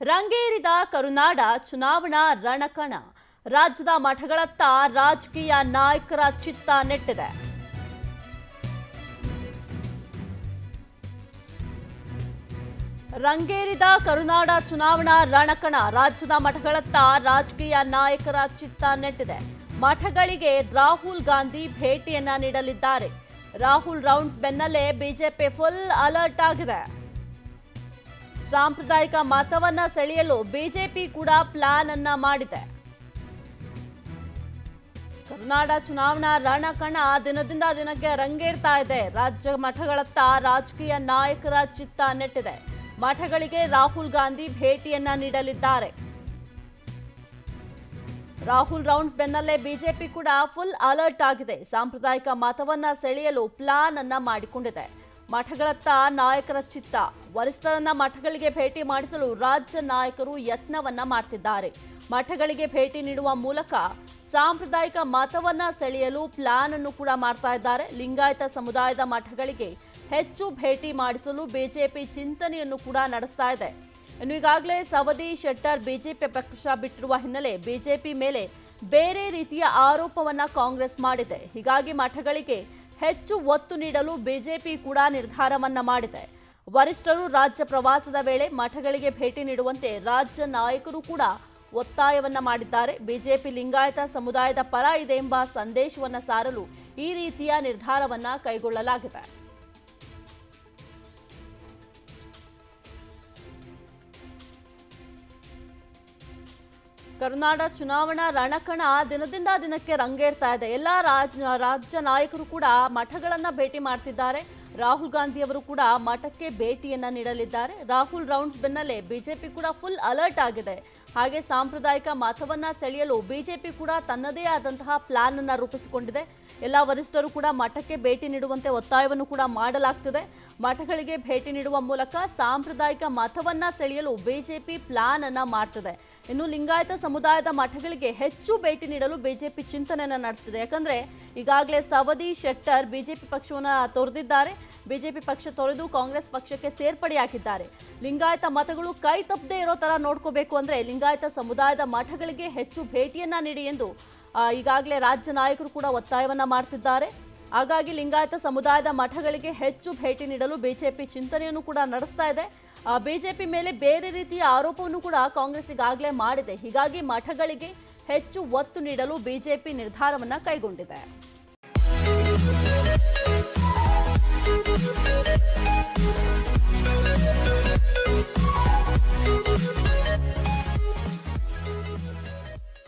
ರಂಗೇರಿದ ಕರುನಾಡ ಚುನಾವಣಾ ರಣಕಣ ರಾಜ್ಯದ ಮಠಗಳತ್ತ ರಾಜಕೀಯ ನಾಯಕರ ಚಿತ್ತ ನೆಟ್ಟಿದೆ ರಂಗೇರಿದ ಕರುನಾಡ ಚುನಾವಣಾ ರಣಕಣ ರಾಜ್ಯದ ಮಠಗಳತ್ತ ರಾಜಕೀಯ ನಾಯಕರ ಚಿತ್ತ ನೆಟ್ಟಿದೆ ಮಠಗಳಿಗೆ ರಾಹುಲ್ ಗಾಂಧಿ ಭೇಟಿಯನ್ನ ನೀಡಲಿದ್ದಾರೆ ರಾಹುಲ್ ರೌಂಡ್ಸ್ ಬೆನ್ನಲ್ಲೇ ಬಿಜೆಪಿ ಫುಲ್ ಅಲರ್ಟ್ ಆಗಿದೆ ಸಾಂಪ್ರದಾಯಿಕ ಮತವನ್ನ ಸೆಳೆಯಲು ಬಿಜೆಪಿ ಕೂಡ ಪ್ಲಾನ್ ಅನ್ನ ಮಾಡಿದೆ ಕರ್ನಾಡ ಚುನಾವಣಾ ರಣಕಣ ದಿನದಿಂದ ದಿನಕ್ಕೆ ರಂಗೇರ್ತಾ ಇದೆ ರಾಜ್ಯ ಮಠಗಳತ್ತ ರಾಜಕೀಯ ನಾಯಕರ ಚಿತ್ತ ನೆಟ್ಟಿದೆ ಮಠಗಳಿಗೆ ರಾಹುಲ್ ಗಾಂಧಿ ಭೇಟಿಯನ್ನ ನೀಡಲಿದ್ದಾರೆ ರಾಹುಲ್ ರೌಂಡ್ಸ್ ಬೆನ್ನಲ್ಲೇ ಬಿಜೆಪಿ ಕೂಡ ಫುಲ್ ಅಲರ್ಟ್ ಆಗಿದೆ ಸಾಂಪ್ರದಾಯಿಕ ಮತವನ್ನ ಸೆಳೆಯಲು ಪ್ಲಾನ್ ಅನ್ನ ಮಾಡಿಕೊಂಡಿದೆ ಮಠಗಳತ್ತ ನಾಯಕರ ಚಿತ್ತ ವರಿಷ್ಠರನ್ನ ಮಠಗಳಿಗೆ ಭೇಟಿ ಮಾಡಿಸಲು ರಾಜ್ಯ ನಾಯಕರು ಯತ್ನವನ್ನ ಮಾಡ್ತಿದ್ದಾರೆ ಮಠಗಳಿಗೆ ಭೇಟಿ ನೀಡುವ ಮೂಲಕ ಸಾಂಪ್ರದಾಯಿಕ ಮತವನ್ನ ಸೆಳೆಯಲು ಪ್ಲಾನ್ ಅನ್ನು ಕೂಡ ಮಾಡ್ತಾ ಇದ್ದಾರೆ ಲಿಂಗಾಯತ ಸಮುದಾಯದ ಮಠಗಳಿಗೆ ಹೆಚ್ಚು ಭೇಟಿ ಮಾಡಿಸಲು ಬಿಜೆಪಿ ಚಿಂತನೆಯನ್ನು ಕೂಡ ನಡೆಸ್ತಾ ಇದೆ ಇನ್ನು ಈಗಾಗಲೇ ಸವದಿ ಶೆಟ್ಟರ್ ಬಿಜೆಪಿ ಪಕ್ಷ ಬಿಟ್ಟಿರುವ ಹಿನ್ನೆಲೆ ಬಿಜೆಪಿ ಮೇಲೆ ಬೇರೆ ರೀತಿಯ ಆರೋಪವನ್ನ ಕಾಂಗ್ರೆಸ್ ಮಾಡಿದೆ ಹೀಗಾಗಿ ಮಠಗಳಿಗೆ ಹೆಚ್ಚು ಒತ್ತು ನೀಡಲು ಬಿಜೆಪಿ ಕೂಡ ನಿರ್ಧಾರವನ್ನ ಮಾಡಿದೆ ವರಿಷ್ಠರು ರಾಜ್ಯ ಪ್ರವಾಸದ ವೇಳೆ ಮಠಗಳಿಗೆ ಭೇಟಿ ನೀಡುವಂತೆ ರಾಜ್ಯ ನಾಯಕರು ಕೂಡ ಒತ್ತಾಯವನ್ನ ಮಾಡಿದ್ದಾರೆ ಬಿಜೆಪಿ ಲಿಂಗಾಯತ ಸಮುದಾಯದ ಪರ ಇದೆ ಎಂಬ ಸಂದೇಶವನ್ನ ಸಾರಲು ಈ ರೀತಿಯ ನಿರ್ಧಾರವನ್ನ ಕೈಗೊಳ್ಳಲಾಗಿದೆ ಕರ್ನಾಡ ಚುನಾವಣಾ ರಣಕಣ ದಿನದಿಂದ ದಿನಕ್ಕೆ ರಂಗೇರ್ತಾ ಇದೆ ಎಲ್ಲ ರಾಜ ರಾಜ್ಯ ನಾಯಕರು ಕೂಡ ಮಠಗಳನ್ನ ಭೇಟಿ ಮಾಡ್ತಿದ್ದಾರೆ ರಾಹುಲ್ ಗಾಂಧಿ ಅವರು ಕೂಡ ಮಠಕ್ಕೆ ಭೇಟಿಯನ್ನ ನೀಡಲಿದ್ದಾರೆ ರಾಹುಲ್ ರೌಂಡ್ಸ್ ಬೆನ್ನಲ್ಲೇ ಬಿಜೆಪಿ ಕೂಡ ಫುಲ್ ಅಲರ್ಟ್ ಆಗಿದೆ ಹಾಗೆ ಸಾಂಪ್ರದಾಯಿಕ ಮತವನ್ನ ಸೆಳೆಯಲು ಬಿಜೆಪಿ ಕೂಡ ತನ್ನದೇ ಆದಂತಹ ಪ್ಲಾನ್ ಅನ್ನ ರೂಪಿಸಿಕೊಂಡಿದೆ ಎಲ್ಲ ವರಿಷ್ಠರು ಕೂಡ ಮಠಕ್ಕೆ ಭೇಟಿ ನೀಡುವಂತೆ ಒತ್ತಾಯವನ್ನು ಕೂಡ ಮಾಡಲಾಗ್ತಿದೆ ಮಠಗಳಿಗೆ ಭೇಟಿ ನೀಡುವ ಮೂಲಕ ಸಾಂಪ್ರದಾಯಿಕ ಮತವನ್ನ ಸೆಳೆಯಲು ಬಿಜೆಪಿ ಪ್ಲಾನ್ ಅನ್ನ ಮಾಡ್ತಿದೆ ಇನ್ನು ಲಿಂಗಾಯತ ಸಮುದಾಯದ ಮಠಗಳಿಗೆ ಹೆಚ್ಚು ಭೇಟಿ ನೀಡಲು ಬಿಜೆಪಿ ಚಿಂತನೆಯನ್ನ ನಡೆಸ್ತಿದೆ ಯಾಕಂದ್ರೆ ಈಗಾಗಲೇ ಸವದಿ ಶೆಟ್ಟರ್ ಬಿಜೆಪಿ ಪಕ್ಷವನ್ನ ತೊರೆದಿದ್ದಾರೆ ಬಿಜೆಪಿ ಪಕ್ಷ ತೊರೆದು ಕಾಂಗ್ರೆಸ್ ಪಕ್ಷಕ್ಕೆ ಸೇರ್ಪಡೆಯಾಗಿದ್ದಾರೆ ಲಿಂಗಾಯತ ಮತಗಳು ಕೈ ತಪ್ಪದೇ ಇರೋ ತರ ನೋಡ್ಕೋಬೇಕು ಅಂದ್ರೆ ಲಿಂಗಾಯತ ಸಮುದಾಯದ ಮಠಗಳಿಗೆ ಹೆಚ್ಚು ಭೇಟಿಯನ್ನ ನೀಡಿ ಎಂದು ಆ, ಈಗಾಗಲೇ ರಾಜ್ಯ ನಾಯಕರು ಕೂಡ ಒತ್ತಾಯವನ್ನ ಮಾಡ್ತಿದ್ದಾರೆ ಹಾಗಾಗಿ ಲಿಂಗಾಯತ ಸಮುದಾಯದ ಮಠಗಳಿಗೆ ಹೆಚ್ಚು ಭೇಟಿ ನೀಡಲು ಬಿಜೆಪಿ ಚಿಂತನೆಯನ್ನು ಕೂಡ ನಡೆಸ್ತಾ ಇದೆ ಬಿಜೆಪಿ ಮೇಲೆ ಬೇರೆ ರೀತಿಯ ಆರೋಪವನ್ನು ಕೂಡ ಕಾಂಗ್ರೆಸ್ ಈಗಾಗಲೇ ಮಾಡಿದೆ ಹೀಗಾಗಿ ಮಠಗಳಿಗೆ ಹೆಚ್ಚು ಒತ್ತು ನೀಡಲು ಬಿಜೆಪಿ ನಿರ್ಧಾರವನ್ನ ಕೈಗೊಂಡಿದೆ